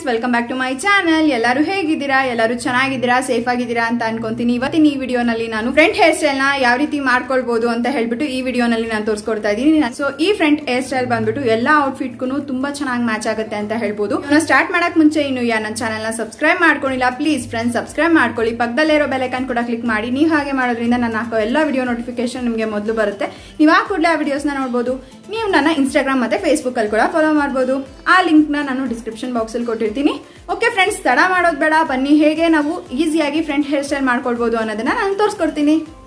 welcome back to my channel ಎಲ್ಲರೂ ಹೇಗಿದ್ದೀರಾ ಎಲ್ಲರೂ ಚೆನ್ನಾಗಿದ್ದೀರಾ ಸೇಫ್ ಆಗಿದ್ದೀರಾ ಅಂತ ಅನ್ಕೊಂತೀನಿ ಇವತ್ತಿನ ಈ ವಿಡಿಯೋನಲ್ಲಿ ನಾನು ಫ್ರಂಟ್ ಹೇರ್ ಸ್ಟೈಲ್ ನ ಯಾವ ರೀತಿ ಮಾಡ್ಕೊಳ್ಬಹುದು ಅಂತ ಹೇಳ್ಬಿಟ್ಟು ಈ ವಿಡಿಯೋನಲ್ಲಿ ನಾನು ತೋರಿಸ್ಕೊಡ್ತಾ ಇದ್ದೀನಿ ಸೊ ಈ ಫ್ರಂಟ್ ಹೇರ್ ಸ್ಟೈಲ್ ಬಂದ್ಬಿಟ್ಟು ಎಲ್ಲಾ ಔಟ್ಫಿಟ್ಗೂ ತುಂಬಾ ಚೆನ್ನಾಗಿ ಮ್ಯಾಚ್ ಆಗುತ್ತೆ ಅಂತ ಹೇಳ್ಬೋದು ಸ್ಟಾರ್ಟ್ ಮಾಡಕ್ ಮುಂಚೆ ಇನ್ನು ಯಾ ನನ್ನ ಚಾನಲ್ ನ ಸಬ್ಸ್ಕ್ರೈಬ್ ಮಾಡ್ಕೊಂಡಿಲ್ಲ ಪ್ಲೀಸ್ ಫ್ರೆಂಡ್ಸ್ ಸಬ್ಸ್ಕ್ರೈಬ್ ಮಾಡ್ಕೊಳ್ಳಿ ಪಕ್ಕದಲ್ಲಿರೋ ಬೆಲೈಕನ್ ಕೂಡ ಕ್ಲಿಕ್ ಮಾಡಿ ನೀವು ಹಾಗೆ ಮಾಡೋದ್ರಿಂದ ನಾನು ಹಾಕೋ ಎಲ್ಲ ವಿಡಿಯೋ ನೋಟಿಫಿಕೇಶನ್ ನಿಮಗೆ ಮೊದಲು ಬರುತ್ತೆ ನೀವು ಆ ಕೂಡಲೇ ಆ ವಿಡಿಯೋಸ್ನ ನೋಡ್ಬೋದು ನೀವು ನನ್ನ ಇನ್ಸ್ಟಾಗ್ರಾಮ್ ಮತ್ತೆ ಫೇಸ್ಬುಕ್ ಅಲ್ಲಿ ಕೂಡ ಫಾಲೋ ಮಾಡ್ಬೋದು ಆ ಲಿಂಕ್ ನ ನಾನು ಡಿಸ್ಕ್ರಿಪ್ಷನ್ ಬಾಕ್ಸ್ ಅಲ್ಲಿ ಕೊಟ್ಟಿರ್ತೀನಿ ಓಕೆ ಫ್ರೆಂಡ್ಸ್ ತಡ ಮಾಡೋದು ಬೇಡ ಬನ್ನಿ ಹೇಗೆ ನಾವು ಈಸಿಯಾಗಿ ಫ್ರಂಟ್ ಹೇರ್ ಸ್ಟೈಲ್ ಮಾಡ್ಕೊಳ್ಬೋದು ಅನ್ನೋದನ್ನ ನಾನು ತೋರಿಸ್ಕೊಡ್ತೀನಿ